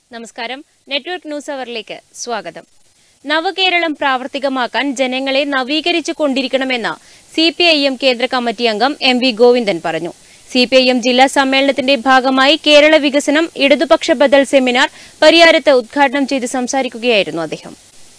നമസ്കാരം network news അവറിലേക്ക് സ്വാഗതം നവകേരളം പ്രാവർത്തികമാക്കാൻ ജനങ്ങളെ നവീകരിച്ചു കൊണ്ടിരിക്കണമെന്ന് സി പി ഐ എം കേന്ദ്ര കമ്മിറ്റി അംഗം എം വി ഗോവിന്ദൻ പറഞ്ഞു സി പി ഐ എം ജില്ലാ സമ്മേളനത്തിന്റെ ഭാഗമായി കേരള വികസനം ഇടതുപക്ഷ ബദൽ സെമിനാർ പരിയാരത്ത് ഉദ്ഘാടനം ചെയ്ത് സംസാരിക്കുകയായിരുന്നു അദ്ദേഹം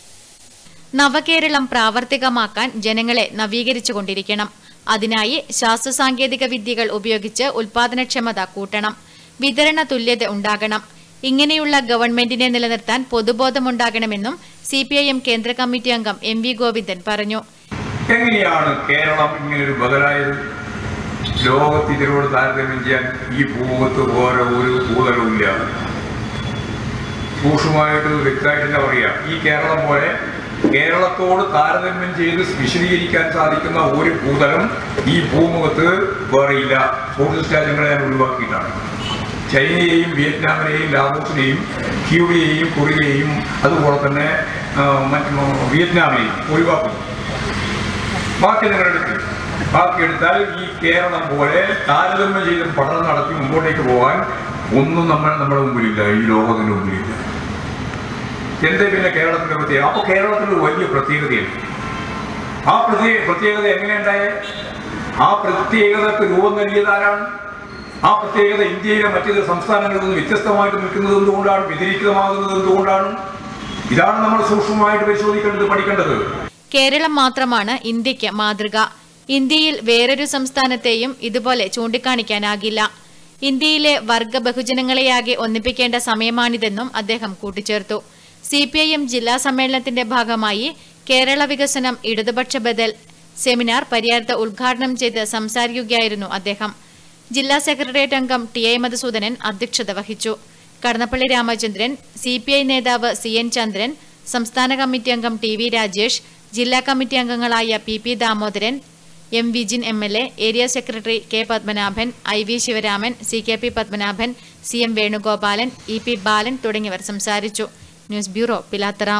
നവകേരളം പ്രാവർത്തികമാക്കാൻ ജനങ്ങളെ നവീകരിച്ചുകൊണ്ടിരിക്കണം അതിനായി ശാസ്ത്ര സാങ്കേതിക വിദ്യകൾ ഉപയോഗിച്ച് ഉൽപാദനക്ഷമത കൂട്ടണം വിതരണ തുല്യത ഉണ്ടാകണം ഇങ്ങനെയുള്ള ഗവൺമെന്റിനെ നിലനിർത്താൻ പൊതുബോധമുണ്ടാകണമെന്നും സി പി ഐ എം കേന്ദ്ര കമ്മിറ്റി അംഗം എം വി ഗോവിന്ദൻ പറഞ്ഞു എങ്ങനെയാണ് കേരളം ഇങ്ങനൊരു ബദലായത് ലോകത്ത് ഇതിനോട് താരതമ്യം ചെയ്യാൻ ഈ ഭൂമുഖത്ത് വേറെ ഒരു ഭൂതലവുമില്ല സൂക്ഷ്മമായിട്ട് വ്യക്തമായിട്ട് തന്നെ പറയാം ഈ കേരളം പോലെ കേരളത്തോട് താരതമ്യം ചെയ്ത് വിശദീകരിക്കാൻ സാധിക്കുന്ന ഒരു ഭൂതലം ഈ ഭൂമുഖത്ത് വേറെയില്ല സോഷ്യലിസ്റ്റ് രാജ്യങ്ങളെ ഞാൻ ഒഴിവാക്കിയിട്ടാണ് ചൈനയെയും വിയറ്റ്നാമിനെയും ലാവോസിനെയും ക്യൂബയെയും കൊറിയയെയും അതുപോലെ തന്നെ ആ, മറ്റ് വിയറ്റ്നാമിനെയും ഒഴിവാക്കുന്നു ബാക്കി നിങ്ങളെടുത്ത് ബാക്കി എടുത്താൽ ഈ കേരളം പോലെ താരതമ്യം ചെയ്ത് പഠനം നടത്തി മുമ്പോട്ടേക്ക് പോകാൻ ഒന്നും നമ്മൾ നമ്മുടെ മുമ്പിലില്ല ഈ ലോകത്തിന്റെ മുമ്പിലില്ല എന്തേ പിന്നെ കേരളത്തിന്റെ പ്രത്യേകത അപ്പൊ കേരളത്തിന് ഒരു വലിയ പ്രത്യേകതയുണ്ട് ആ പ്രത്യേക പ്രത്യേകത എങ്ങനെയുണ്ടായേ ആ പ്രത്യേകതക്ക് രൂപം നൽകിയത് ആരാണ് ആ പ്രത്യേകത ഇന്ത്യയിലെ മറ്റു സംസ്ഥാനങ്ങളിൽ നിന്ന് വ്യത്യസ്തമായിട്ട് നിൽക്കുന്നത് എന്തുകൊണ്ടാണ് വ്യതിരിക്തമാകുന്നത് എന്തുകൊണ്ടാണ് ഇതാണ് നമ്മൾ സൂക്ഷ്മമായിട്ട് പരിശോധിക്കേണ്ടത് പഠിക്കേണ്ടത് കേരളം മാത്രമാണ് ഇന്ത്യക്ക് മാതൃക ഇന്ത്യയിൽ വേറൊരു സംസ്ഥാനത്തെയും ഇതുപോലെ ചൂണ്ടിക്കാണിക്കാനാകില്ല ഇന്ത്യയിലെ വർഗ ബഹുജനങ്ങളെയാകെ ഒന്നിപ്പിക്കേണ്ട സമയമാണിതെന്നും അദ്ദേഹം കൂട്ടിച്ചേർത്തു സി പി ഐ എം ജില്ലാ സമ്മേളനത്തിന്റെ ഭാഗമായി കേരള വികസനം ഇടതുപക്ഷ ബദൽ സെമിനാർ പരിയാരത്ത് ഉദ്ഘാടനം ചെയ്ത് സംസാരിക്കുകയായിരുന്നു അദ്ദേഹം ജില്ലാ സെക്രട്ടേറിയറ്റ് അംഗം ടി ഐ മധുസൂദനൻ അധ്യക്ഷത വഹിച്ചു Kadannappally Ramachandran C P I നേതാവ് സി എൻ ചന്ദ്രൻ സംസ്ഥാന കമ്മിറ്റി അംഗം ടി വി രാജേഷ് ജില്ലാ കമ്മിറ്റി അംഗങ്ങളായ P P Damodaran M Vijin M L A area secretary K Padmanabhan I V Sivaraman C K P Padmanabhan C M Venugopalan E P Balan തുടങ്ങിയവർ സംസാരിച്ചു news bureau Pilathara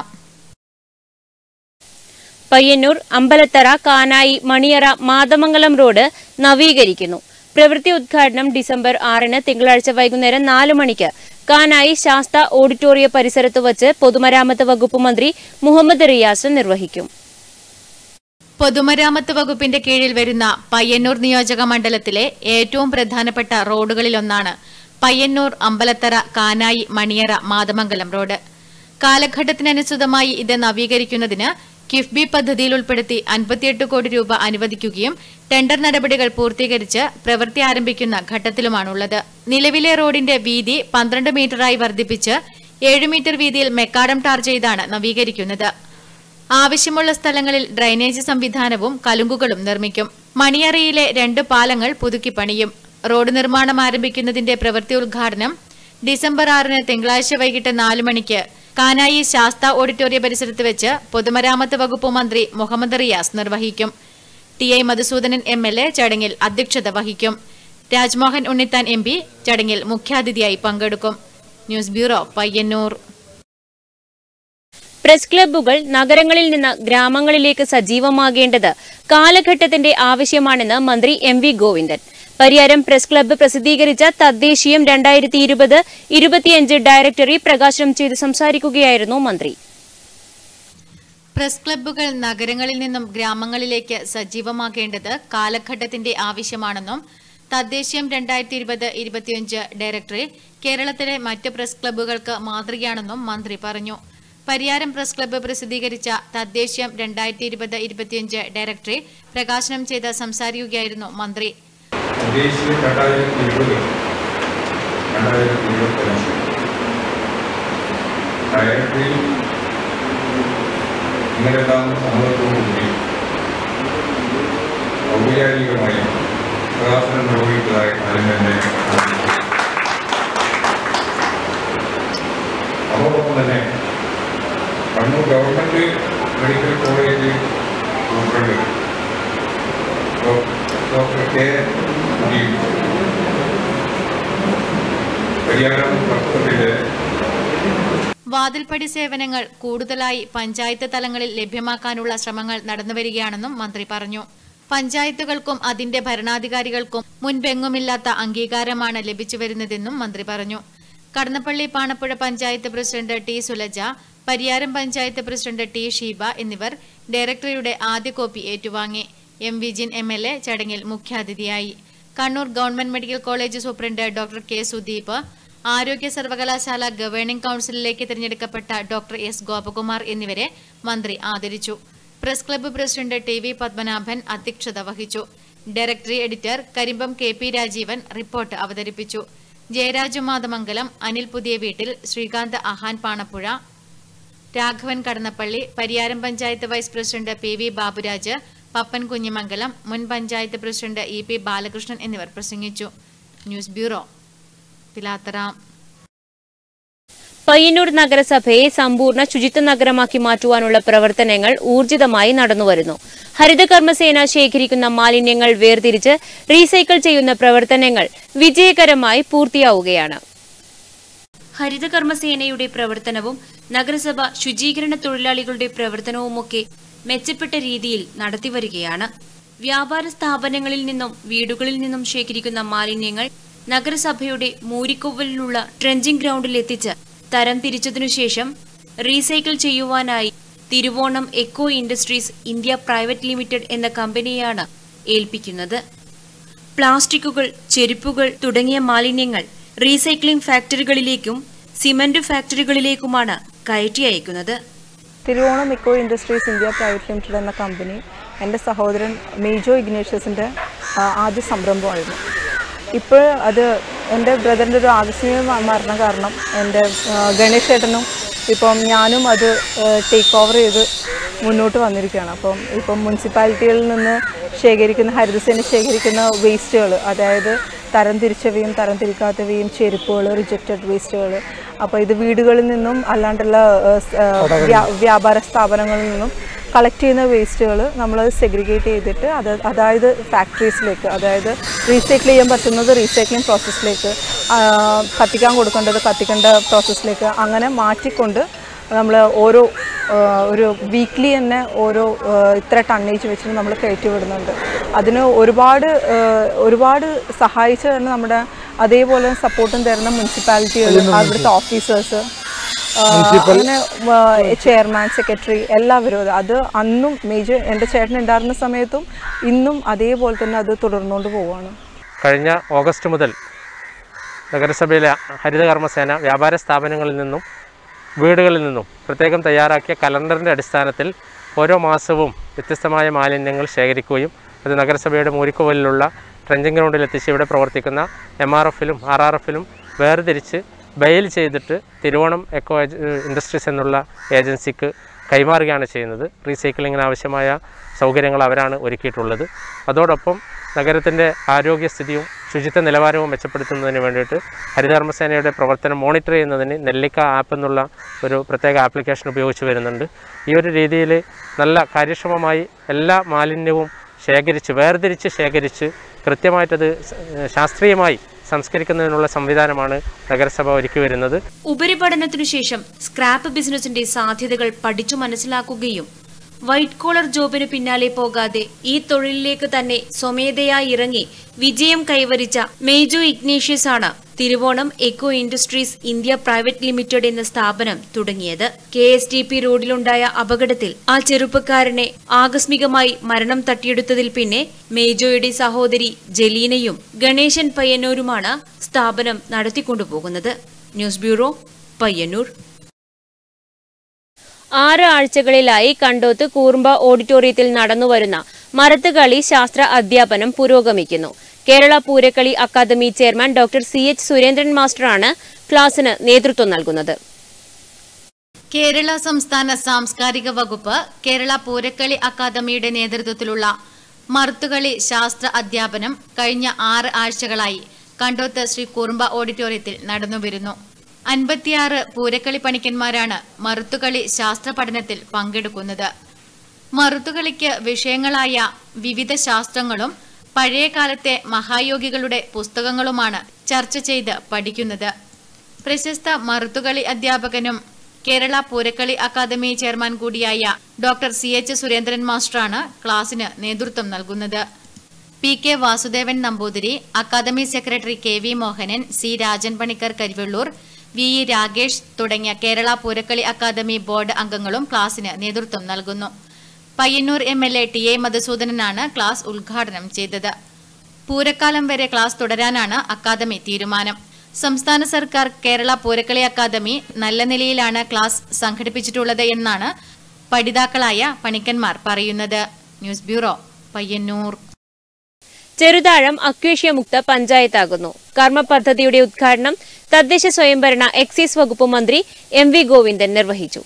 Payyannur Ambalathara Kanayi Maniyara Mathamangalam road നവീകരിക്കുന്നു പ്രവൃത്തി ഉദ്ഘാടനം ഡിസംബർ ആറിന് തിങ്കളാഴ്ച വൈകുന്നേരം നാല് മണിക്ക് കാനായി ശാസ്ത ഓഡിറ്റോറിയ പരിസരത്ത് വച്ച് പൊതുമരാമത്ത് വകുപ്പ് മന്ത്രി മുഹമ്മദ് റിയാസ് നിർവഹിക്കും പൊതുമരാമത്ത് വകുപ്പിന്റെ കീഴിൽ വരുന്ന പയ്യന്നൂർ നിയോജക മണ്ഡലത്തിലെ ഏറ്റവും പ്രധാനപ്പെട്ട റോഡുകളിലൊന്നാണ് പയ്യന്നൂർ അമ്പലത്തറ കാനായി മണിയറ മാതമംഗലം റോഡ് കാലഘട്ടത്തിനനുസൃതമായി ഇത് നവീകരിക്കുന്നതിന് കിഫ്ബി പദ്ധതിയിൽ ഉൾപ്പെടുത്തി അൻപത്തിയെട്ട് കോടി രൂപ അനുവദിക്കുകയും ടെൻഡർ നടപടികൾ പൂർത്തീകരിച്ച് പ്രവൃത്തി ആരംഭിക്കുന്ന ഘട്ടത്തിലുമാണുള്ളത് നിലവിലെ റോഡിന്റെ വീതി പന്ത്രണ്ട് മീറ്ററായി വർദ്ധിപ്പിച്ച് ഏഴ് മീറ്റർ വീതിയിൽ മെക്കാഡം ടാർ ചെയ്താണ് നവീകരിക്കുന്നത് ആവശ്യമുള്ള സ്ഥലങ്ങളിൽ ഡ്രൈനേജ് സംവിധാനവും കലുങ്കുകളും നിർമ്മിക്കും മണിയറയിലെ രണ്ട് പാലങ്ങൾ പുതുക്കി പണിയും റോഡ് നിർമ്മാണം ആരംഭിക്കുന്നതിന്റെ പ്രവൃത്തി ഉദ്ഘാടനം ഡിസംബർ ആറിന് തിങ്കളാഴ്ച വൈകിട്ട് നാല് മണിക്ക് കാനായി ശാസ്ത ഓഡിറ്റോറിയ പരിസരത്ത് വെച്ച് പൊതുമരാമത്ത് വകുപ്പ് മന്ത്രി മുഹമ്മദ് റിയാസ് നിർവഹിക്കും T I Madhusoodanan M L A ചടങ്ങിൽ അധ്യക്ഷത വഹിക്കും രാജ്മോഹൻ ഉണ്ണിത്താൻ എം പി ചടങ്ങിൽ മുഖ്യാതിഥിയായി പങ്കെടുക്കും ന്യൂസ് ബ്യൂറോ പയ്യന്നൂർ പ്രസ് ക്ലബ്ബുകൾ നഗരങ്ങളിൽ നിന്ന് ഗ്രാമങ്ങളിലേക്ക് സജീവമാകേണ്ടത് കാലഘട്ടത്തിന്റെ ആവശ്യമാണെന്ന് മന്ത്രി M V Govindan Pariyaram press club പ്രസിദ്ധീകരിച്ച തദ്ദേശീയം രണ്ടായിരത്തി ഇരുപത് ഇരുപത്തിയഞ്ച് ഡയറക്ടറി പ്രകാശനം ചെയ്ത് സംസാരിക്കുകയായിരുന്നു മന്ത്രി പ്രസ് ക്ലബ്ബുകൾ നഗരങ്ങളിൽ നിന്നും ഗ്രാമങ്ങളിലേക്ക് സജീവമാക്കേണ്ടത് കാലഘട്ടത്തിന്റെ ആവശ്യമാണെന്നും തദ്ദേശീയം രണ്ടായിരത്തി ഇരുപത് ഇരുപത്തിയഞ്ച് ഡയറക്ടറി കേരളത്തിലെ മറ്റ് പ്രസ് ക്ലബ്ബുകൾക്ക് മാതൃകയാണെന്നും മന്ത്രി പറഞ്ഞു പരിയാരം പ്രസ് ക്ലബ്ബ് പ്രസിദ്ധീകരിച്ച തദ്ദേശീയം രണ്ടായിരത്തി ഇരുപത് ഇരുപത്തിയഞ്ച് ഡയറക്ടറി പ്രകാശനം ചെയ്ത് സംസാരിക്കുകയായിരുന്നു മന്ത്രി ദേശീയ രണ്ടായിരത്തി ഇരുപത് രണ്ടായിരത്തി ഇരുപത്തഞ്ച് ഡയറക്ടറി ഇങ്ങനെല്ലാം സമ്മതത്തോടുകൂടി ഔപചാരികമായി പ്രകാശനം നിർവഹിച്ചതായി ആദ്യം തന്നെ അറിയിക്കുന്നു. അതോടൊപ്പം തന്നെ Kannur government medical college superintendent ഡോ- ഡോക്ടർ കെ മുനീർ പരിയാരം പത്രത്തിലെ വാതിൽപ്പടി സേവനങ്ങൾ കൂടുതലായി പഞ്ചായത്ത് തലങ്ങളിൽ ലഭ്യമാക്കാനുള്ള ശ്രമങ്ങൾ നടന്നുവരികയാണെന്നും മന്ത്രി പറഞ്ഞു പഞ്ചായത്തുകൾക്കും അതിന്റെ ഭരണാധികാരികൾക്കും മുൻപെങ്ങുമില്ലാത്ത അംഗീകാരമാണ് ലഭിച്ചുവരുന്നതെന്നും മന്ത്രി പറഞ്ഞു Kadannappally Panappuzha panchayat president T Sulaja Pariyaram panchayat president T Sheeba എന്നിവർ ഡയറക്ടറിയുടെ ആദ്യ കോപ്പി ഏറ്റുവാങ്ങി M Vijin M L A ചടങ്ങിൽ മുഖ്യാതിഥിയായി Kannur government medical college superintendent doctor K Sudeep ആരോഗ്യ സർവകലാശാല ഗവേണിംഗ് കൌൺസിലിലേക്ക് തിരഞ്ഞെടുക്കപ്പെട്ട ഡോക്ടർ എസ് ഗോപകുമാർ എന്നിവരെ മന്ത്രി ആദരിച്ചു press club president T V Padmanabhan അധ്യക്ഷത വഹിച്ചു directory editor Karimbam K P Rajeevan report അവതരിപ്പിച്ചു ജയരാജു മാതമംഗലം അനിൽ പുതിയ വീട്ടിൽ Sreekanth Ahan Panappuzha Raghavan Kadannappally Pariyaram panchayat vice president P V Baburaj Pappan Kunhimangalam മുൻ panchayat president E P Balakrishnan എന്നിവർ പ്രസംഗിച്ചു ന്യൂസ് ബ്യൂറോ പിലാത്തറ പയ്യന്നൂർ നഗരസഭയെ സമ്പൂർണ്ണ ശുചിത്വ നഗരമാക്കി മാറ്റുവാനുള്ള പ്രവർത്തനങ്ങൾ ഊർജിതമായി നടന്നുവരുന്നു ഹരിതകർമ്മസേന ശേഖരിക്കുന്ന മാലിന്യങ്ങൾ വേർതിരിച്ച് റീസൈക്കിൾ ചെയ്യുന്ന പ്രവർത്തനങ്ങൾ വിജയകരമായി പൂർത്തിയാവുകയാണ് ഹരിതകർമ്മസേനയുടെ പ്രവർത്തനവും നഗരസഭ ശുചീകരണ തൊഴിലാളികളുടെ പ്രവർത്തനവുമൊക്കെ മെച്ചപ്പെട്ട രീതിയിൽ നടത്തിവരികയാണ് വ്യാപാര സ്ഥാപനങ്ങളിൽ നിന്നും വീടുകളിൽ നിന്നും ശേഖരിക്കുന്ന മാലിന്യങ്ങൾ നഗരസഭയുടെ മൂരിക്കൊവലിലുള്ള ട്രെഞ്ചിംഗ് ഗ്രൗണ്ടിൽ എത്തിച്ച് തരം തിരിച്ചതിനുശേഷം റീസൈക്കിൾ ചെയ്യുവാനായി Thiruvonam eco industries India private limited എന്ന കമ്പനിയാണ് ഏൽപ്പിക്കുന്നത് പ്ലാസ്റ്റിക്കുകൾ ചെരുപ്പുകൾ തുടങ്ങിയ മാലിന്യങ്ങൾ റീസൈക്ലിംഗ് ഫാക്ടറികളിലേക്കും സിമന്റ് ഫാക്ടറികളിലേക്കുമാണ് കയറ്റി അയക്കുന്നത് Thiruvonam eco industries India private limited എന്ന കമ്പനി എൻ്റെ സഹോദരൻ മേജോ ഇഗ്നേഷ്യസിൻ്റെ ആ, ആദ്യ സംരംഭമായിരുന്നു ഇപ്പോൾ അത് എൻ്റെ ബ്രദറിൻ്റെ ഒരു ആകസ്മിക മ- മരണം കാരണം എൻ്റെ ആ, ഗണേഷ് ചേട്ടനും ഇപ്പം ഞാനും അത് ടേക്ക് ഓവർ ചെയ്ത് മുന്നോട്ട് വന്നിരിക്കുകയാണ് അപ്പം ഇപ്പം മുനിസിപ്പാലിറ്റികളിൽ നിന്ന് ശേഖരിക്കുന്ന ഹരിതസേന ശേഖരിക്കുന്ന വേസ്റ്റുകൾ അതായത് തരം തിരിച്ചവയും തരം തിരിക്കാത്തവയും ചെരുപ്പുകൾ റിജക്റ്റഡ് വേസ്റ്റുകൾ അപ്പോൾ ഇത് വീടുകളിൽ നിന്നും അല്ലാണ്ടുള്ള ആ, സ്- ആ, വ്യാ- വ്യാപാര സ്ഥാപനങ്ങളിൽ നിന്നും കളക്ട് ചെയ്യുന്ന വേസ്റ്റുകൾ നമ്മളത് സെഗ്രിഗേറ്റ് ചെയ്തിട്ട് അത് അതായത് ഫാക്ടറീസിലേക്ക് അതായത് റീസൈക്കിൾ ചെയ്യാൻ പറ്റുന്നത് റീസൈക്ലിംഗ് പ്രോസസ്സിലേക്ക് കത്തിക്കാൻ കൊടുക്കേണ്ടത് കത്തിക്കേണ്ട പ്രോസസ്സിലേക്ക് അങ്ങനെ മാറ്റിക്കൊണ്ട് നമ്മൾ ഓരോ ആ, ഒരു വീക്ക്ലി തന്നെ ഓരോ ആ, ഇത്ര ടണ്ണേജ് വെച്ചിട്ട് നമ്മൾ കയറ്റി വിടുന്നുണ്ട് അതിന് ഒരുപാട് ആ, ഒരുപാട് സഹായിച്ച തന്നെ നമ്മുടെ അതേപോലെ സപ്പോർട്ടും തരുന്ന മുനിസിപ്പാലിറ്റികൾ അവിടുത്തെ ഓഫീസേഴ്സ് അങ്ങനെ ചെയർമാൻ സെക്രട്ടറി എല്ലാവരും അത് അത് അന്നും മേജർ എൻ്റെ ചേട്ടൻ ഉണ്ടായിരുന്ന സമയത്തും ഇന്നും അതേപോലെ തന്നെ അത് തുടർന്നുകൊണ്ട് പോവുകയാണ് കഴിഞ്ഞ ഓഗസ്റ്റ് മുതൽ നഗരസഭയിലെ ഹരിതകർമ്മസേന വ്യാപാര സ്ഥാപനങ്ങളിൽ നിന്നും വീടുകളിൽ നിന്നും പ്രത്യേകം തയ്യാറാക്കിയ കലണ്ടറിൻ്റെ അടിസ്ഥാനത്തിൽ ഓരോ മാസവും വ്യത്യസ്തമായ മാലിന്യങ്ങൾ ശേഖരിക്കുകയും അത് നഗരസഭയുടെ മൂരിക്കുവലിലുള്ള ട്രെഞ്ചിങ് ഗ്രൗണ്ടിൽ എത്തിച്ച് ഇവിടെ പ്രവർത്തിക്കുന്ന എം ആർ എഫിലും ആർ ആർ എഫിലും വേർതിരിച്ച് ബെയിൽ ചെയ്തിട്ട് തിരുവോണം എക്കോ ഏജ- ഇൻഡസ്ട്രീസ് എന്നുള്ള ഏജൻസിക്ക് കൈമാറുകയാണ് ചെയ്യുന്നത് റീസൈക്ലിങ്ങിന് ആവശ്യമായ സൗകര്യങ്ങൾ അവരാണ് ഒരുക്കിയിട്ടുള്ളത് അതോടൊപ്പം നഗരത്തിൻ്റെ ആരോഗ്യസ്ഥിതിയും ശുചിത്വ നിലവാരവും മെച്ചപ്പെടുത്തുന്നതിന് വേണ്ടിയിട്ട് ഹരിതകർമ്മസേനയുടെ പ്രവർത്തനം മോണിറ്റർ ചെയ്യുന്നതിന് നെല്ലിക്ക ആപ്പ് എന്നുള്ള ഒരു പ്രത്യേക ആപ്ലിക്കേഷൻ ഉപയോഗിച്ച് വരുന്നുണ്ട് ഈ ഒരു രീതിയിൽ നല്ല കാര്യക്ഷമമായി എല്ലാ മാലിന്യവും ശേഖരിച്ച് വേർതിരിച്ച് ശേഖരിച്ച് കൃത്യമായിട്ടത് സ- ശാസ്ത്രീയമായി സംസ്കരിക്കുന്നതിനുള്ള സംവിധാനമാണ് നഗരസഭ ഒരുക്കി വരുന്നത് ഉപരിപഠനത്തിനു ശേഷം സ്ക്രാപ്പ് ബിസിനസിന്റെ സാധ്യതകൾ പഠിച്ചു മനസ്സിലാക്കുകയും വൈറ്റ് കോളർ ജോബിന് പിന്നാലെ പോകാതെ ഈ തൊഴിലിലേക്ക് തന്നെ സ്വമേധയായി ഇറങ്ങി വിജയം കൈവരിച്ച മേജോ ഇഗ്നേഷ്യസ് ആണ് Thiruvonam eco industries India private limited എന്ന സ്ഥാപനം തുടങ്ങിയത് കെ എസ് ടി പി റോഡിലുണ്ടായ അപകടത്തിൽ ആ ചെറുപ്പക്കാരനെ ആകസ്മികമായി മരണം തട്ടിയെടുത്തതിൽ പിന്നെ മേജോയുടെ സഹോദരി ജലീനയും ഗണേശൻ പയ്യന്നൂരുമാണ് സ്ഥാപനം നടത്തിക്കൊണ്ടുപോകുന്നത് ന്യൂസ് ബ്യൂറോ പയ്യന്നൂർ ആറ് ആഴ്ചകളിലായി കണ്ടോത്ത് കൂർമ്പ ഓഡിറ്റോറിയത്തിൽ നടന്നുവരുന്ന മരത്തുകളി ശാസ്ത്ര അധ്യാപനം പുരോഗമിക്കുന്നു Kerala Poorakkali academy chairman doctor C H Surendran മാസ്റ്ററാണ് ക്ലാസിന് നേതൃത്വം നൽകുന്നത് കേരള സംസ്ഥാന സാംസ്കാരിക വകുപ്പ് കേരള പൂരക്കളി അക്കാദമിയുടെ നേതൃത്വത്തിലുള്ള മറുത്തുകളി ശാസ്ത്ര അധ്യാപനം കഴിഞ്ഞ ആറ് ആഴ്ചകളായി കണ്ടോത്ത് ശ്രീ കുറുമ്പ ഓഡിറ്റോറിയത്തിൽ നടന്നുവരുന്നു അൻപത്തിയാറ് പൂരക്കളി പണിക്കന്മാരാണ് മറുത്തുകളി ശാസ്ത്ര പഠനത്തിൽ പങ്കെടുക്കുന്നത് മറുത്തുകളിക്ക് വിഷയങ്ങളായ വിവിധ ശാസ്ത്രങ്ങളും പഴയ കാലത്തെ മഹായോഗികളുടെ പുസ്തകങ്ങളുമാണ് ചർച്ച ചെയ്ത് പഠിക്കുന്നത് പ്രശസ്ത മറുത്തുകളി അധ്യാപകനും കേരള പൂരക്കളി അക്കാദമി ചെയർമാൻ കൂടിയായ ഡോക്ടർ സി എച്ച് സുരേന്ദ്രൻ മാസ്റ്ററാണ് ക്ലാസിന് നേതൃത്വം നൽകുന്നത് P K Vasudevan Namboothiri academy secretary K V Mohanan C Rajan Panicker Karivellur V E Ragesh തുടങ്ങിയ കേരള പൂരക്കളി അക്കാദമി ബോർഡ് അംഗങ്ങളും ക്ലാസിന് നേതൃത്വം നൽകുന്നു Payyannur M L A T A മധുസൂദനനാണ് ക്ലാസ് ഉദ്ഘാടനം ചെയ്തത് പൂരക്കാലം വരെ ക്ലാസ് തുടരാനാണ് അക്കാദമി തീരുമാനം സംസ്ഥാന സർക്കാർ കേരള പൂരക്കളി അക്കാദമി നല്ല നിലയിലാണ് ക്ലാസ് സംഘടിപ്പിച്ചിട്ടുള്ളത് എന്നാണ് പഠിതാക്കളായ പണിക്കന്മാർ പറയുന്നത് news bureau Payyannur Cheruthazham acacia മുക്ത പഞ്ചായത്താകുന്നു കർമ്മ പദ്ധതിയുടെ ഉദ്ഘാടനം തദ്ദേശ സ്വയംഭരണ എക്സൈസ് വകുപ്പ് മന്ത്രി എം വി ഗോവിന്ദൻ നിർവഹിച്ചു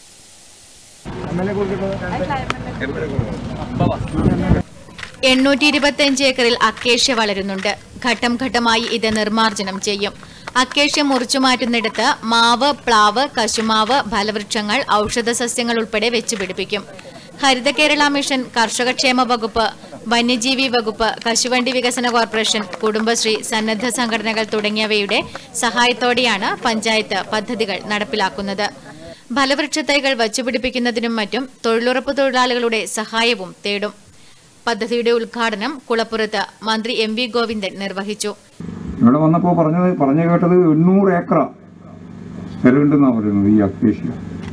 എണ്ണൂറ്റി ഇരുപത്തിയഞ്ച് ഏക്കറിൽ അക്കേഷ്യ വളരുന്നുണ്ട് ഘട്ടം ഘട്ടമായി ഇത് നിർമ്മാർജ്ജനം ചെയ്യും അക്കേഷ്യ മുറിച്ചു മാറ്റുന്നിടത്ത് മാവ് പ്ലാവ് കശുമാവ് ഫലവൃക്ഷങ്ങൾ ഔഷധ സസ്യങ്ങൾ ഉൾപ്പെടെ വെച്ചുപിടിപ്പിക്കും ഹരിത കേരള മിഷൻ കർഷകക്ഷേമ വകുപ്പ് വന്യജീവി വകുപ്പ് കശുവണ്ടി വികസന കോർപ്പറേഷൻ കുടുംബശ്രീ സന്നദ്ധ സംഘടനകൾ തുടങ്ങിയവയുടെ സഹായത്തോടെയാണ് പഞ്ചായത്ത് പദ്ധതികൾ നടപ്പിലാക്കുന്നത് ഫലവൃക്ഷ തൈകൾ വച്ചുപിടിപ്പിക്കുന്നതിനും മറ്റും തൊഴിലുറപ്പ് തൊഴിലാളികളുടെ സഹായവും തേടും പദ്ധതിയുടെ ഉദ്ഘാടനം കുളപ്പുറത്ത് മന്ത്രി എം വി ഗോവിന്ദൻ നിർവഹിച്ചു ഇവിടെ വന്നപ്പോൾ പറഞ്ഞത് പറഞ്ഞു കേട്ടത് എണ്ണൂറ് ഏക്കറ സ്ഥലമുണ്ടെന്നാണ് പറയുന്നത് ഈ അക്കേഷ്യ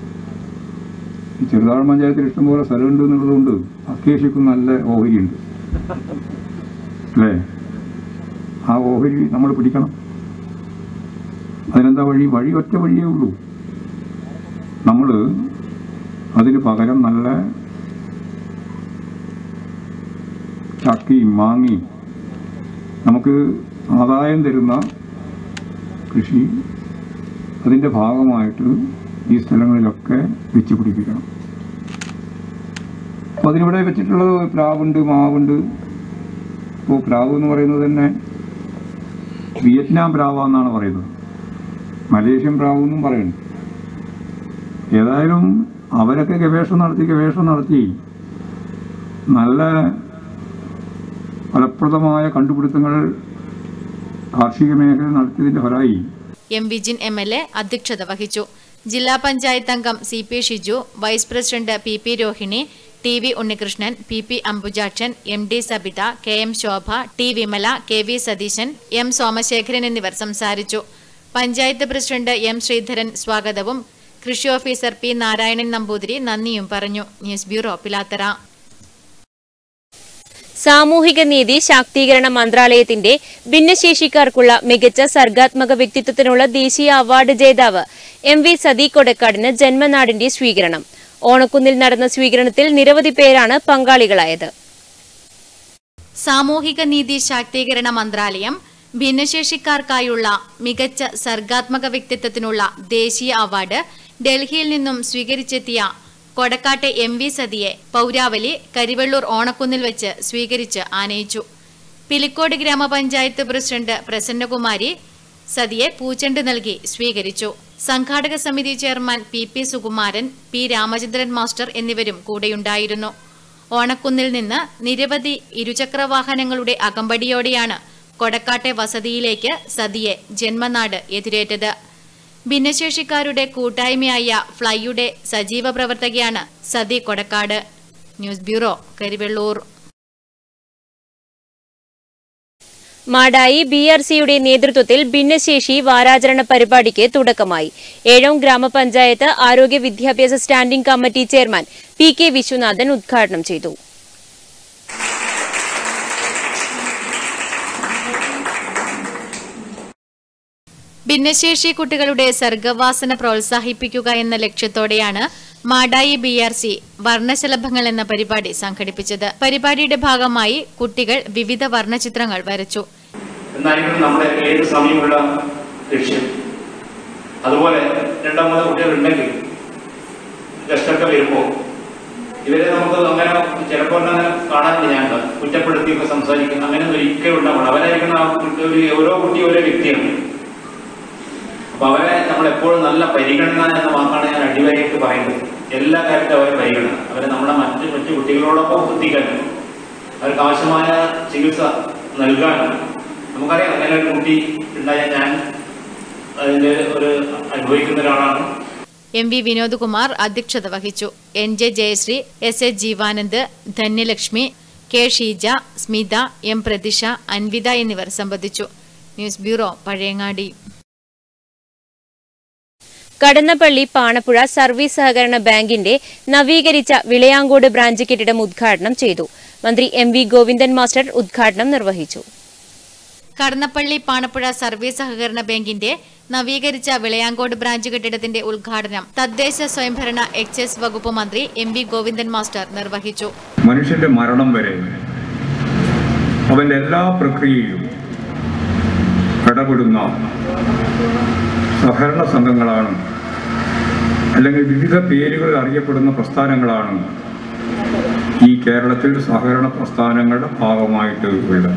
ഈ ചെറുതാഴ് പഞ്ചായത്തിൽ ഇഷ്ടംപോലെ സ്ഥലമുണ്ട് എന്നുള്ളതുകൊണ്ട് അക്കേഷ്യക്കും നല്ല ഓഹരിയുണ്ട് അല്ലേ ആ ഓഹരി നമ്മൾ പിടിക്കണം അതിനെന്താ വഴി വഴി ഒറ്റ വഴിയേ ഉള്ളൂ നമ്മൾ അതിന് പകരം നല്ല ചക്കയും മാങ്ങയും നമുക്ക് ആദായം തരുന്ന കൃഷി അതിൻ്റെ ഭാഗമായിട്ട് ഈ സ്ഥലങ്ങളിലൊക്കെ വെച്ച് പിടിപ്പിക്കണം അപ്പോൾ അതിനിവിടെ വെച്ചിട്ടുള്ളത് പ്ലാവുണ്ട് മാവുണ്ട് ഇപ്പോൾ പ്ലാവ് എന്ന് പറയുന്നത് തന്നെ വിയറ്റ്നാം പ്ലാവ എന്നാണ് പറയുന്നത് മലേഷ്യൻ പ്ലാവ് എന്നും പറയുന്നു ഏതായാലും അവരൊക്കെ ഗവേഷണം നടത്തി ഗവേഷണം നടത്തി നല്ല ഫലപ്രദമായ കണ്ടുപിടുത്തങ്ങൾ കാർഷിക മേഖല നടത്തിയതിൻ്റെ ഫലമായി M Vijin M L A അധ്യക്ഷത വഹിച്ചു ജില്ലാ പഞ്ചായത്ത് അംഗം C P Shiju vice president P P Rohini T V Unnikrishnan P P Ambujakshan M D Sabitha K M Shobha T Vimala K V Satheesan M Somasekharan എന്നിവർ സംസാരിച്ചു പഞ്ചായത്ത് പ്രസിഡന്റ് എം ശ്രീധരൻ സ്വാഗതവും കൃഷി ഓഫീസർ പി നാരായണൻ നമ്പൂതിരി നന്ദിയും പറഞ്ഞു ന്യൂസ് ബ്യൂറോ പിലാത്തറ സാമൂഹിക നീതി ശാക്തീകരണ മന്ത്രാലയത്തിന്റെ ഭിന്നശേഷിക്കാർക്കുള്ള മികച്ച സർഗാത്മക വ്യക്തിത്വത്തിനുള്ള ദേശീയ അവാർഡ് ജേതാവ് എം വി സദി കൊടക്കാടിന് ജന്മനാടിന്റെ സ്വീകരണം ഓണക്കുന്നിൽ നടന്ന സ്വീകരണത്തിൽ നിരവധി പേരാണ് പങ്കാളികളായത് സാമൂഹിക നീതി ശാക്തീകരണ മന്ത്രാലയം ഭിന്നശേഷിക്കാർക്കായുള്ള മികച്ച സർഗാത്മക വ്യക്തിത്വത്തിനുള്ള ദേശീയ അവാർഡ് ഡൽഹിയിൽ നിന്നും സ്വീകരിച്ചെത്തിയ കൊടക്കാട്ടെ എം വി സതിയെ പൗരാവലി കരിവെള്ളൂർ ഓണക്കുന്നിൽ വെച്ച് സ്വീകരിച്ച് ആനയിച്ചു പിലിക്കോട് ഗ്രാമപഞ്ചായത്ത് പ്രസിഡന്റ് പ്രസന്നകുമാരി സതിയെ പൂച്ചെണ്ട് നൽകി സ്വീകരിച്ചു സംഘാടക സമിതി chairman P P Sukumaran P Ramachandran master എന്നിവരും കൂടെയുണ്ടായിരുന്നു ഓണക്കുന്നിൽ നിന്ന് നിരവധി ഇരുചക്രവാഹനങ്ങളുടെ അകമ്പടിയോടെയാണ് കൊടക്കാട്ടെ വസതിയിലേക്ക് സതിയെ ജന്മനാട് എതിരേറ്റത് ഭിന്നശേഷിക്കാരുടെ കൂട്ടായ്മയായ ഫ്ലൈയുടെ സജീവ പ്രവർത്തകയാണ് Sathi Kodakkad news bureau Karivellur Madayi B R സിയുടെ നേതൃത്വത്തിൽ ഭിന്നശേഷി വാരാചരണ പരിപാടിക്ക് തുടക്കമായി ഏഴോം ഗ്രാമപഞ്ചായത്ത് ആരോഗ്യ വിദ്യാഭ്യാസ standing committee chairman P K Viswanathan ഉദ്ഘാടനം ചെയ്തു ഭിന്നശേഷി കുട്ടികളുടെ സർഗവാസന പ്രോത്സാഹിപ്പിക്കുക എന്ന ലക്ഷ്യത്തോടെയാണ് മാടായി ബി ആർ സി വർണ്ണശലഭങ്ങൾ എന്ന പരിപാടി സംഘടിപ്പിച്ചത് പരിപാടിയുടെ ഭാഗമായി കുട്ടികൾ വിവിധ വർണ്ണചിത്രങ്ങൾ വരച്ചു എന്നായിരിക്കണം നമ്മുടെ ഏത് സമയമുള്ള ലക്ഷ്യം അതുപോലെ രണ്ടോ മൂന്നോ കുട്ടികളുണ്ടെങ്കിൽ ഗസ്റ്റൊക്കെ വരുമ്പോൾ ഇവരെ നമുക്ക് അങ്ങനെ ചിലപ്പോൾ അങ്ങനെ കാണാനില്ല ഞാൻ കുറ്റപ്പെടുത്തിയൊക്കെ സംസാരിക്കുന്ന അങ്ങനെ ഒരിക്കലും ഉണ്ടാവണം അവരായിരിക്കണം ആ കുട്ടി- ഒരു ഓരോ കുട്ടി ഓരോ വ്യക്തിയാണ് അപ്പൊ അവരെ നമ്മൾ എപ്പോഴും നല്ല പരിഗണന എന്ന വാക്കാണ് ഞാൻ അടിവരയിട്ട് പറയുന്നത് എല്ലാ കാര്യത്തിലും അവരെ പരിഗണന അവരെ നമ്മുടെ മറ്റ് മറ്റു കുട്ടികളോടൊപ്പം എത്തിക്കാനും അവർക്ക് ആവശ്യമായ ചികിത്സ നൽകാനും നമുക്കറിയാം അങ്ങനെ ഒരു കുട്ടി ഉണ്ടായ ഞാൻ അതിന്റെ ഒരു അനുഭവിക്കുന്ന ഒരാളാണ് എം വി വിനോദ്കുമാർ അധ്യക്ഷത വഹിച്ചു N J Jayasree S A Jeevanand Dhanyalakshmi K Sheeja Smitha M Pratisha Anvitha എന്നിവർ സംബന്ധിച്ചു news bureau Pazhayangadi Kadannappally Panappuzha service സഹകരണ ബാങ്കിന്റെ നവീകരിച്ച വിളയാങ്കോട് ബ്രാഞ്ച് കെട്ടിടം ഉദ്ഘാടനം ചെയ്തു മന്ത്രി എം വി ഗോവിന്ദൻ മാസ്റ്റർ ഉദ്ഘാടനം നിർവഹിച്ചു കടന്നപ്പള്ളി പാണപ്പുഴ സർവീസ് സഹകരണ ബാങ്കിന്റെ നവീകരിച്ച വിളയാങ്കോട് ബ്രാഞ്ച് കെട്ടിടത്തിന്റെ ഉദ്ഘാടനം തദ്ദേശ സ്വയംഭരണ എക്സൈസ് വകുപ്പ് മന്ത്രി എം വി ഗോവിന്ദൻ മാസ്റ്റർ നിർവഹിച്ചു മനുഷ്യന്റെ മരണം വരെ അവന്റെ എല്ലാ പ്രക്രിയയിലും ഇടപെടുന്ന സഹകരണ സംഘങ്ങളാണ് അല്ലെങ്കിൽ വിവിധ പേരുകളിൽ അറിയപ്പെടുന്ന പ്രസ്ഥാനങ്ങളാണ് ഈ കേരളത്തിൽ സഹകരണ പ്രസ്ഥാനങ്ങളുടെ ഭാഗമായിട്ട് ഉള്ളത്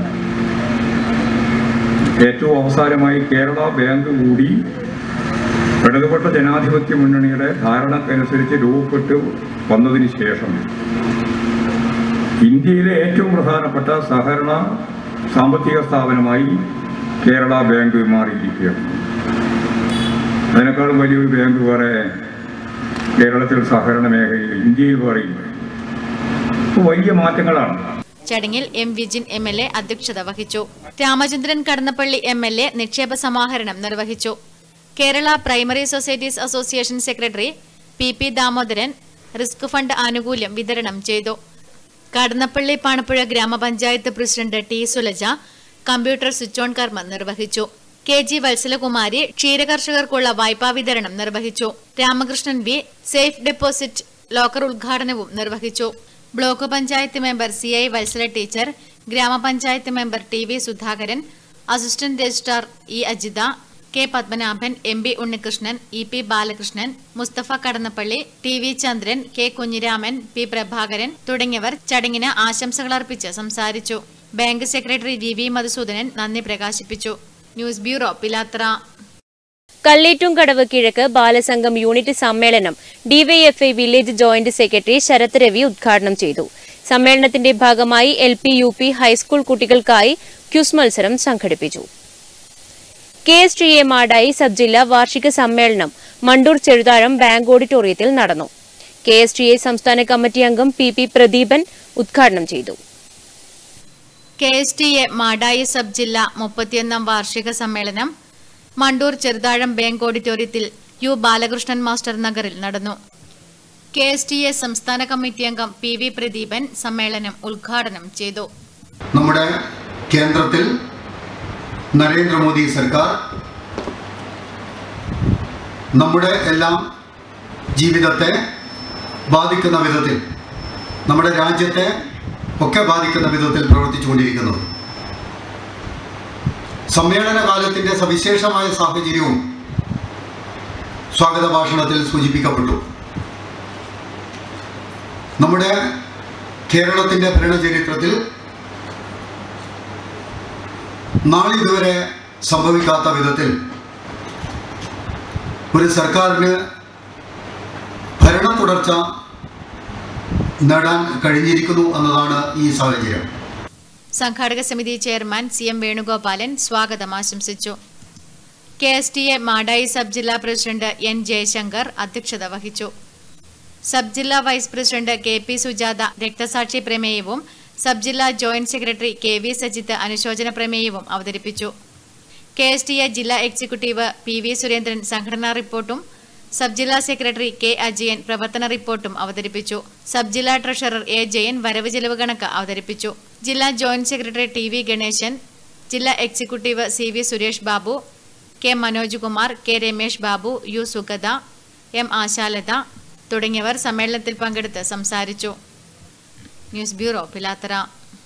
ഏറ്റവും അവസാനമായി കേരള ബാങ്ക് കൂടി ഇടതുപെട്ട ജനാധിപത്യ മുന്നണിയുടെ ധാരണക്കനുസരിച്ച് രൂപപ്പെട്ട് വന്നതിന് ശേഷം ഇന്ത്യയിലെ ഏറ്റവും പ്രധാനപ്പെട്ട സഹകരണ സാമ്പത്തിക സ്ഥാപനമായി കേരള ബാങ്ക് മാറിയിരിക്കുകയാണ് അതിനേക്കാളും വലിയൊരു ബാങ്ക് വേറെ കേരളത്തിൽ സഹകരണ മേഖലയിൽ ഇന്ത്യയിൽ വേറെയില്ല അപ്പോൾ വലിയ മാറ്റങ്ങളാണ് ചടങ്ങിൽ M Vijin M L A അധ്യക്ഷത വഹിച്ചു Ramachandran Kadannappally M L A നിക്ഷേപ സമാഹരണം നിർവഹിച്ചു Kerala primary societies association secretary P P Damodaran risk fund ആനുകൂല്യം വിതരണം ചെയ്തു കടന്നപ്പള്ളി പാണപ്പുഴ ഗ്രാമപഞ്ചായത്ത് president T Sulaja computer switch on കർമ്മം നിർവഹിച്ചു കെ ജി വത്സലകുമാരി ക്ഷീരകർഷകർക്കുള്ള വായ്പാ വിതരണം നിർവഹിച്ചു Ramakrishnan V safe deposit locker ഉദ്ഘാടനവും നിർവഹിച്ചു block panchayat member C I Valsala teacher ഗ്രാമപഞ്ചായത്ത് member T V Sudhakaran assistant registrar E Ajitha K Padmanabhan M P Unnikrishnan E P Balakrishnan Musthafa Kadannappally T V Chandran K Kunhiraman P Prabhakaran തുടങ്ങിയവർ ചടങ്ങിന് ആശംസകൾ അർപ്പിച്ച് സംസാരിച്ചു bank secretary V V Madhusoodanan നന്ദി പ്രകാശിപ്പിച്ചു ന്യൂസ് ബ്യൂറോ പിലാത്ര കള്ളേറ്റുംകടവ് കിഴക്ക് ബാലസംഘം യൂണിറ്റ് സമ്മേളനം DYFI village joint secretary Sarath Ravi ഉദ്ഘാടനം ചെയ്തു സമ്മേളനത്തിന്റെ ഭാഗമായി L P U P high school കുട്ടികൾക്കായി ക്യൂസ് മത്സരം സംഘടിപ്പിച്ചു K S T A Madayi sub ജില്ലാ വാർഷിക സമ്മേളനം മണ്ടൂർ ചെഴുതാഴം ബാങ്ക് ഓഡിറ്റോറിയത്തിൽ നടന്നു കെ എസ് ടി എ സംസ്ഥാന കമ്മിറ്റി അംഗം പി പി പ്രദീപൻ ഉദ്ഘാടനം ചെയ്തു K S T A Madayi sub ജില്ല മുപ്പത്തിയൊന്നാം വാർഷിക സമ്മേളനം മണ്ടൂർ ചെറുതാഴം ബാങ്ക് ഓഡിറ്റോറിയത്തിൽ യു ബാലകൃഷ്ണൻ മാസ്റ്റർ നഗറിൽ നടന്നു കെ എസ് ടി എ സംസ്ഥാന കമ്മിറ്റി അംഗം പി വി പ്രദീപൻ സമ്മേളനം ഉദ്ഘാടനം ചെയ്തു നമ്മുടെ കേന്ദ്രത്തിൽ നരേന്ദ്രമോദി സർക്കാർ നമ്മുടെ എല്ലാം ജീവിതത്തെ ബാധിക്കുന്ന വിധത്തിൽ നമ്മുടെ രാജ്യത്തെ ഒക്കെ ബാധിക്കുന്ന വിധത്തിൽ പ്രവർത്തിച്ചുകൊണ്ടിരിക്കുന്നത് സമ്മേളന കാലത്തിൻ്റെ സവിശേഷമായ സാഹചര്യവും സ്വാഗത ഭാഷണത്തിൽ സൂചിപ്പിക്കപ്പെട്ടു നമ്മുടെ കേരളത്തിൻ്റെ ഭരണചരിത്രത്തിൽ നാളിതുവരെ സംഭവിക്കാത്ത വിധത്തിൽ ഒരു സർക്കാരിന് ഭരണ തുടർച്ച നേടാൻ കഴിഞ്ഞിരിക്കുന്നു എന്നതാണ് ഈ സാഹചര്യം സംഘാടക സമിതി ചെയർമാൻ സി എം വേണുഗോപാലൻ സ്വാഗതം ആശംസിച്ചു K S T A Madayi sub ജില്ലാ പ്രസിഡന്റ് എൻ ജയശങ്കർ അധ്യക്ഷത വഹിച്ചു സബ് ജില്ലാ vice president K P Sujatha രക്തസാക്ഷി പ്രമേയവും സബ് ജില്ലാ joint secretary K V Sajith അനുശോചന പ്രമേയവും അവതരിപ്പിച്ചു കെ എസ് ടി എ ജില്ലാ എക്സിക്യൂട്ടീവ് പി വി സുരേന്ദ്രൻ സംഘടനാ റിപ്പോർട്ടും സബ് ജില്ലാ സെക്രട്ടറി കെ അജയൻ പ്രവർത്തന റിപ്പോർട്ടും അവതരിപ്പിച്ചു സബ് ജില്ലാ ട്രഷറർ എ ജയൻ വരവ് ചെലവ് കണക്ക് അവതരിപ്പിച്ചു ജില്ലാ joint secretary T V Ganesan ജില്ലാ executive C V Suresh Babu K Manoj Kumar K Ramesh Babu U Sugatha M Ashalatha തുടങ്ങിയവർ സമ്മേളനത്തിൽ പങ്കെടുത്ത് സംസാരിച്ചു ന്യൂസ് ബ്യൂറോ പിലാത്തറ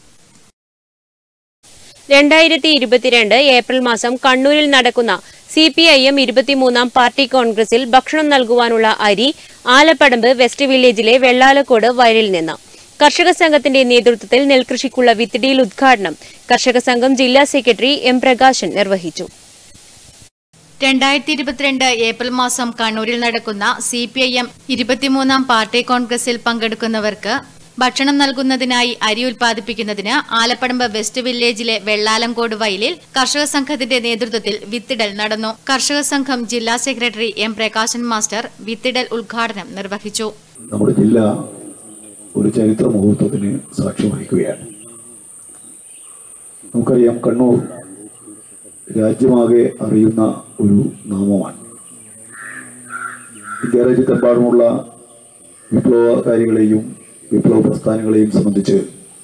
രണ്ടായിരത്തി ഇരുപത്തിരണ്ട് ഏപ്രിൽ മാസം കണ്ണൂരിൽ നടക്കുന്ന സി പി ഐ എം ഇരുപത്തിമൂന്നാം പാർട്ടി കോൺഗ്രസിൽ ഭക്ഷണം നൽകുവാനുള്ള അരി ആലപ്പടമ്പ് വെസ്റ്റ് വില്ലേജിലെ വെള്ളാലക്കോട് വയലിൽ നിന്ന് കർഷക സംഘത്തിന്റെ നേതൃത്വത്തിൽ നെൽകൃഷിക്കുള്ള വിത്തിടിയിൽ ഉദ്ഘാടനം കർഷക സംഘം ജില്ലാ സെക്രട്ടറി എം പ്രകാശൻ നിർവഹിച്ചു രണ്ടായിരത്തി ഇരുപത്തിരണ്ട് ഏപ്രിൽ മാസം കണ്ണൂരിൽ നടക്കുന്ന സി പി ഐ എം ഇരുപത്തിമൂന്നാം പാർട്ടി കോൺഗ്രസിൽ പങ്കെടുക്കുന്നവർക്ക് ഭക്ഷണം നൽകുന്നതിനായി അരി ഉൽപ്പാദിപ്പിക്കുന്നതിന് ആലപ്പടമ്പ് വെസ്റ്റ് വില്ലേജിലെ വെള്ളാലംകോട് വയലിൽ കർഷക സംഘത്തിന്റെ നേതൃത്വത്തിൽ വിത്തിടൽ നടന്നു കർഷക സംഘം ജില്ലാ സെക്രട്ടറി എം പ്രകാശൻ മാസ്റ്റർ വിത്തിടൽ ഉദ്ഘാടനം നിർവഹിച്ചു നമ്മുടെ ജില്ല ഒരു ചരിത്ര മുഹൂർത്തത്തിന് സാക്ഷ്യം വഹിക്കുകയാണ് നമുക്കറിയാം കണ്ണൂർ രാജ്യമാകെ അറിയുന്ന ഒരു നാമമാണ് ഇന്ത്യ രാജ്യത്തെമ്പാടുമുള്ള വിപ്ലവകാരികളെയും വിപ്ലവ പ്രസ്ഥാനങ്ങളെയും സംബന്ധിച്ച്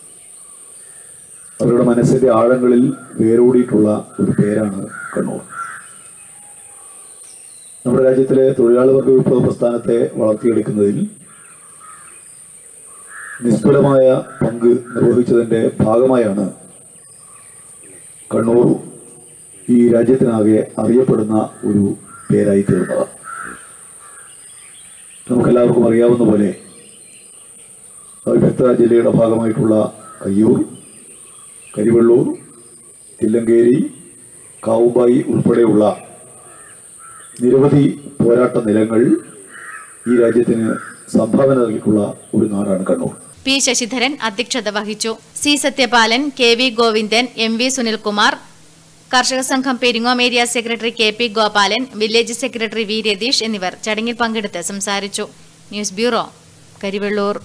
അവരുടെ മനസ്സിൻ്റെ ആഴങ്ങളിൽ വേരോടിയിട്ടുള്ള ഒരു പേരാണ് കണ്ണൂർ നമ്മുടെ രാജ്യത്തിലെ തൊഴിലാളി വർഗ വിപ്ലവ പ്രസ്ഥാനത്തെ വളർത്തിയെടുക്കുന്നതിൽ നിസ്തുലമായ പങ്ക് നിർവഹിച്ചതിൻ്റെ ഭാഗമായാണ് കണ്ണൂർ ഈ രാജ്യത്തിനാകെ അറിയപ്പെടുന്ന ഒരു പേരായി തീർന്നത് നമുക്കെല്ലാവർക്കും അറിയാവുന്ന പോലെ അവിഭക്ത ജില്ലയുടെ ഭാഗമായിട്ടുള്ള കയ്യൂർ കരിവള്ളൂർ തില്ലങ്കേരി കാവുമ്പായി ഉൾപ്പെടെയുള്ള നിരവധി പോരാട്ട നിലങ്ങൾ ഈ രാജ്യത്തിന് സംഭാവന നൽകിയിട്ടുള്ള ഒരു നാടാണ് കണ്ണൂർ പി ശശിധരൻ അധ്യക്ഷത വഹിച്ചു C Sathyapalan K V Govindan M V Sunilkumar കർഷക സംഘം Peringome area secretary K P Gopalan village secretary V Ratheesh എന്നിവർ ചടങ്ങിൽ പങ്കെടുത്ത് സംസാരിച്ചു news bureau Karivellur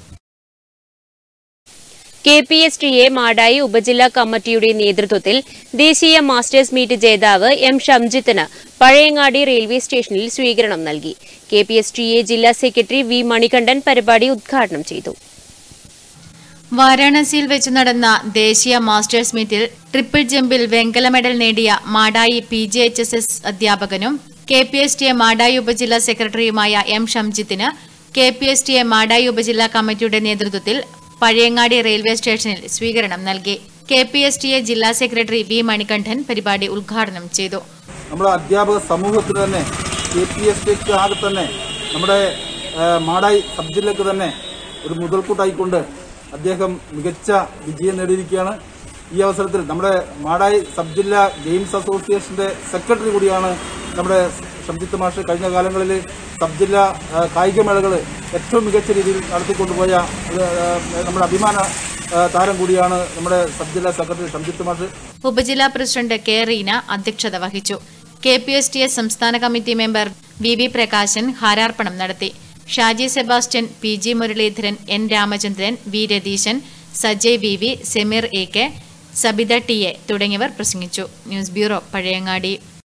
K P S T A Madayi ഉപജില്ലാ കമ്മിറ്റിയുടെ നേതൃത്വത്തിൽ ദേശീയ മാസ്റ്റേഴ്സ് മീറ്റ് ജേതാവ് എം ഷംജിത്തിന് പഴയങ്ങാടി റെയിൽവേ സ്റ്റേഷനിൽ സ്വീകരണം നൽകി K P S T A ജില്ലാ സെക്രട്ടറി വി മണികണ്ഠൻ പരിപാടി ഉദ്ഘാടനം ചെയ്തു വാരാണസിയിൽ വെച്ച് നടന്ന ദേശീയ മാസ്റ്റേഴ്സ് മീറ്റിൽ ട്രിപ്പിൾ ജമ്പിൽ വെങ്കല മെഡൽ നേടിയ Madayi P G H S S അധ്യാപകനും K P S T A Madayi ഉപജില്ലാ സെക്രട്ടറിയുമായ എം ഷംജിത്തിന് K P S T A Madayi ഉപജില്ലാ കമ്മിറ്റിയുടെ നേതൃത്വത്തിൽ പഴയങ്ങാടി റെയിൽവേ സ്റ്റേഷനിൽ സ്വീകരണം നൽകി K P S T A ജില്ലാ സെക്രട്ടറി വി മണികണ്ഠൻ പരിപാടി ഉദ്ഘാടനം ചെയ്തു നമ്മുടെ അധ്യാപക സമൂഹത്തിന് തന്നെ കെ പി എസ് ടിക്ക് ആകെ തന്നെ നമ്മുടെ ആ, മാടായി സബ് ജില്ലക്ക് തന്നെ ഒരു മുതൽക്കൂട്ടായിക്കൊണ്ട് അദ്ദേഹം മികച്ച വിജയം നേടിയിരിക്കുകയാണ് ഈ അവസരത്തിൽ നമ്മുടെ മാടായി സബ് ജില്ലാ ഗെയിംസ് അസോസിയേഷന്റെ സെക്രട്ടറി കൂടിയാണ് നമ്മുടെ ഷംജിത്ത് മാഷ് കഴിഞ്ഞ കാലങ്ങളിൽ സബ് ജില്ലാ ആ, കായികമേളകൾ ഏറ്റവും മികച്ച രീതിയിൽ നടത്തിക്കൊണ്ടുപോയ ഒരു, ആ, നമ്മുടെ അഭിമാന ആ, താരം കൂടിയാണ് നമ്മുടെ സബ് ജില്ലാ സെക്രട്ടറി ഷംജിത്ത് മാഷ് ഉപജില്ലാ പ്രസിഡന്റ് കെ റീന അധ്യക്ഷത വഹിച്ചു K P S T S സംസ്ഥാന committee member V V Prakashan ഹാരാർപ്പണം നടത്തി Shaji Sebastian P G Muraleedharan N Ramachandran V Ratheeshan Sajay V V Sameer A K Sabitha T A തുടങ്ങിയവർ പ്രസംഗിച്ചു ന്യൂസ് ബ്യൂറോ പഴയങ്ങാടി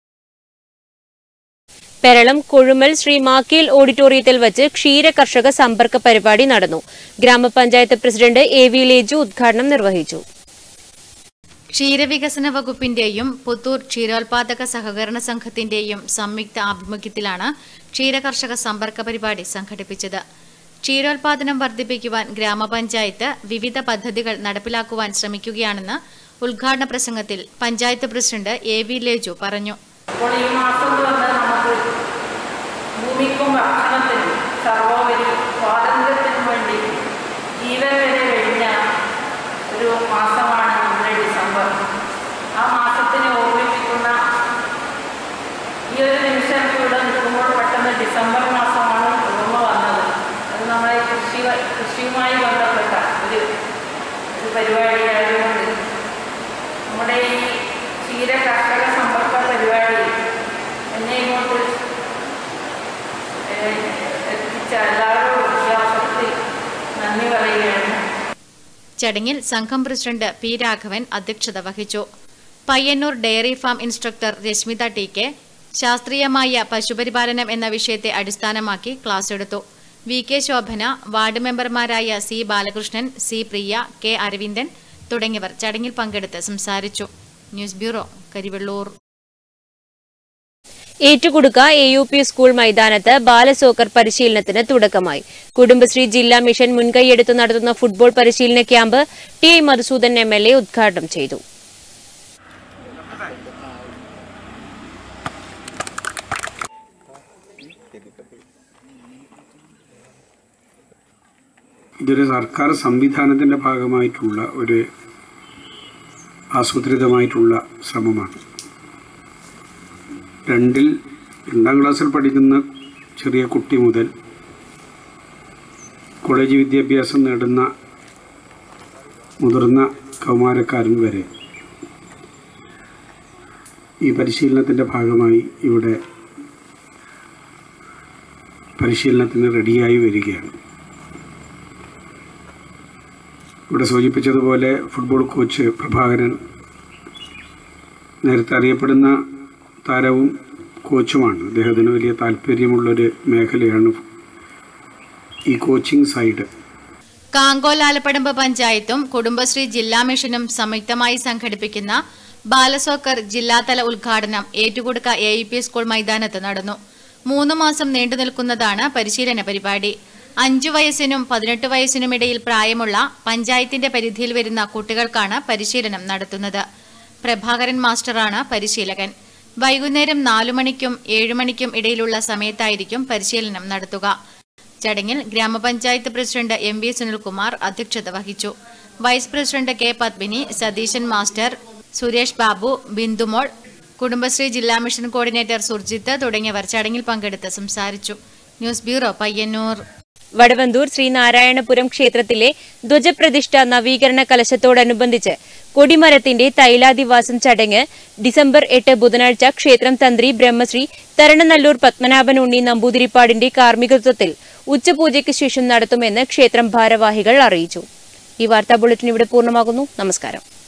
പെരളം കൊഴുമൽ ശ്രീ മാക്കേൽ ഓഡിറ്റോറിയത്തിൽ വച്ച് ക്ഷീര കർഷക സമ്പർക്ക പരിപാടി നടന്നു ഗ്രാമപഞ്ചായത്ത് പ്രസിഡന്റ് എ വി ലേജു ഉദ്ഘാടനം നിർവഹിച്ചു ക്ഷീരവികസന വകുപ്പിന്റെയും പുത്തൂർ ക്ഷീരോത്പാദക സഹകരണ സംഘത്തിന്റെയും സംയുക്ത ആഭിമുഖ്യത്തിലാണ് ക്ഷീരകർഷക സമ്പർക്ക പരിപാടി സംഘടിപ്പിച്ചത് ക്ഷീരോത്പാദനം വർദ്ധിപ്പിക്കുവാൻ ഗ്രാമപഞ്ചായത്ത് വിവിധ പദ്ധതികൾ നടപ്പിലാക്കുവാൻ ശ്രമിക്കുകയാണെന്ന് ഉദ്ഘാടന പ്രസംഗത്തിൽ panchayat president A V Leju പറഞ്ഞു അപ്പോൾ ഈ മാസം എന്ന് പറഞ്ഞാൽ നമുക്ക് ഭൂമിക്കും ഭക്ഷണത്തിനും സർവോപരി സ്വാതന്ത്ര്യത്തിനും വേണ്ടി ജീവൻ വരെ വെടിഞ്ഞ ഒരു മാസമാണ് നമ്മുടെ ഡിസംബർ ആ മാസത്തിനെ ഓർമ്മിപ്പിക്കുന്ന ഈ ഒരു നിമിഷം ഇവിടെ നിൽക്കുമ്പോൾ പെട്ടെന്ന് ഡിസംബർ മാസമാണ് ഓർമ്മ വന്നത് അത് നമ്മളെ കൃഷി കൃഷിയുമായി ബന്ധപ്പെട്ട ഒരു ഒരു പരിപാടിയായതുകൊണ്ട് നമ്മുടെ ഈ ക്ഷീര കർഷക സമ്പർക്ക പരിപാടി എന്നെ ഇങ്ങോട്ട് ഏഹ്, എത്തിച്ച എല്ലാവരോടും ഈ അവസരത്തിൽ നന്ദി പറയുകയാണ് ചടങ്ങിൽ സംഘം പ്രസിഡന്റ് പി രാഘവൻ അധ്യക്ഷത വഹിച്ചു Payyanur dairy farm instructor Rashmitha T K ശാസ്ത്രീയമായ പശുപരിപാലനം എന്ന വിഷയത്തെ അടിസ്ഥാനമാക്കി ക്ലാസ് എടുത്തു വി കെ ശോഭന വാർഡ് മെമ്പർമാരായ C Balakrishnan C Priya K Aravindan തുടങ്ങിയവർ ചടങ്ങിൽ പങ്കെടുത്ത് സംസാരിച്ചു news bureau Karivellur Ettukudukka A U P school മൈതാനത്ത് ബാലസോക്കർ പരിശീലനത്തിന് തുടക്കമായി കുടുംബശ്രീ ജില്ലാ മിഷൻ മുൻകൈയെടുത്ത് നടത്തുന്ന ഫുട്ബോൾ പരിശീലന camp T I Madhusudan M L A ഉദ്ഘാടനം ചെയ്തു ഇതൊരു സർക്കാർ സംവിധാനത്തിൻ്റെ ഭാഗമായിട്ടുള്ള ഒരു ആസൂത്രിതമായിട്ടുള്ള ശ്രമമാണ് രണ്ടിൽ രണ്ടാം ക്ലാസ്സിൽ പഠിക്കുന്ന ചെറിയ കുട്ടി മുതൽ കോളേജ് വിദ്യാഭ്യാസം നേടുന്ന മുതിർന്ന കൗമാരക്കാരൻ വരെ ഈ പരിശീലനത്തിൻ്റെ ഭാഗമായി ഇവിടെ പരിശീലനത്തിന് റെഡിയായി വരികയാണ് ഇവിടെ സൂചിപ്പിച്ചതുപോലെ ഫുട്ബോൾ കോച്ച് പ്രഭാകരൻ നേരത്തെ അറിയപ്പെടുന്ന താരവും കോച്ചുമാണ് അദ്ദേഹത്തിന് വലിയ താല്പര്യമുള്ളൊരു മേഖലയാണ് ഈ കോച്ചിങ് സൈഡ് കാങ്കോൽ ആലപ്പടമ്പ് പഞ്ചായത്തും കുടുംബശ്രീ ജില്ലാ മിഷനും സംയുക്തമായി സംഘടിപ്പിക്കുന്ന ബാലസോക്കർ ജില്ലാതല ഉദ്ഘാടനം Ettukodukka A U P school മൈതാനത്ത് നടന്നു മൂന്ന് മാസം നീണ്ടു നിൽക്കുന്നതാണ് പരിശീലന പരിപാടി അഞ്ചു വയസ്സിനും പതിനെട്ട് വയസ്സിനുമിടയിൽ പ്രായമുള്ള പഞ്ചായത്തിന്റെ പരിധിയിൽ വരുന്ന കുട്ടികൾക്കാണ് പരിശീലനം നടത്തുന്നത് പ്രഭാകരൻ മാസ്റ്ററാണ് പരിശീലകൻ വൈകുന്നേരം നാലു മണിക്കും ഏഴു മണിക്കും ഇടയിലുള്ള സമയത്തായിരിക്കും പരിശീലനം നടത്തുക ചടങ്ങിൽ ഗ്രാമപഞ്ചായത്ത് പ്രസിഡന്റ് എം വി സുനിൽകുമാർ അധ്യക്ഷത വഹിച്ചു vice president K Padmini Satheeshan master Suresh Babu Bindumol Kudumbashree ജില്ലാ മിഷൻ കോർഡിനേറ്റർ സുർജിത്ത് തുടങ്ങിയവർ ചടങ്ങിൽ പങ്കെടുത്ത് സംസാരിച്ചു ന്യൂസ് ബ്യൂറോ പയ്യന്നൂർ വടവന്തൂർ ശ്രീനാരായണപുരം ക്ഷേത്രത്തിലെ ധ്വജപ്രതിഷ്ഠ നവീകരണ കലശത്തോടനുബന്ധിച്ച് കൊടിമരത്തിന്റെ തൈലാദിവാസം ചടങ്ങ് ഡിസംബർ എട്ട് ബുധനാഴ്ച ക്ഷേത്രം തന്ത്രി ബ്രഹ്മശ്രീ തരണനല്ലൂർ പത്മനാഭൻ ഉണ്ണി നമ്പൂതിരിപ്പാടിന്റെ കാർമ്മികത്വത്തിൽ ഉച്ചപൂജയ്ക്ക് ശേഷം നടത്തുമെന്ന് ക്ഷേത്രം ഭാരവാഹികൾ അറിയിച്ചു ഈ വാർത്താ ബുള്ളറ്റിൻ ഇവിടെ പൂർണ്ണമാകുന്നു നമസ്കാരം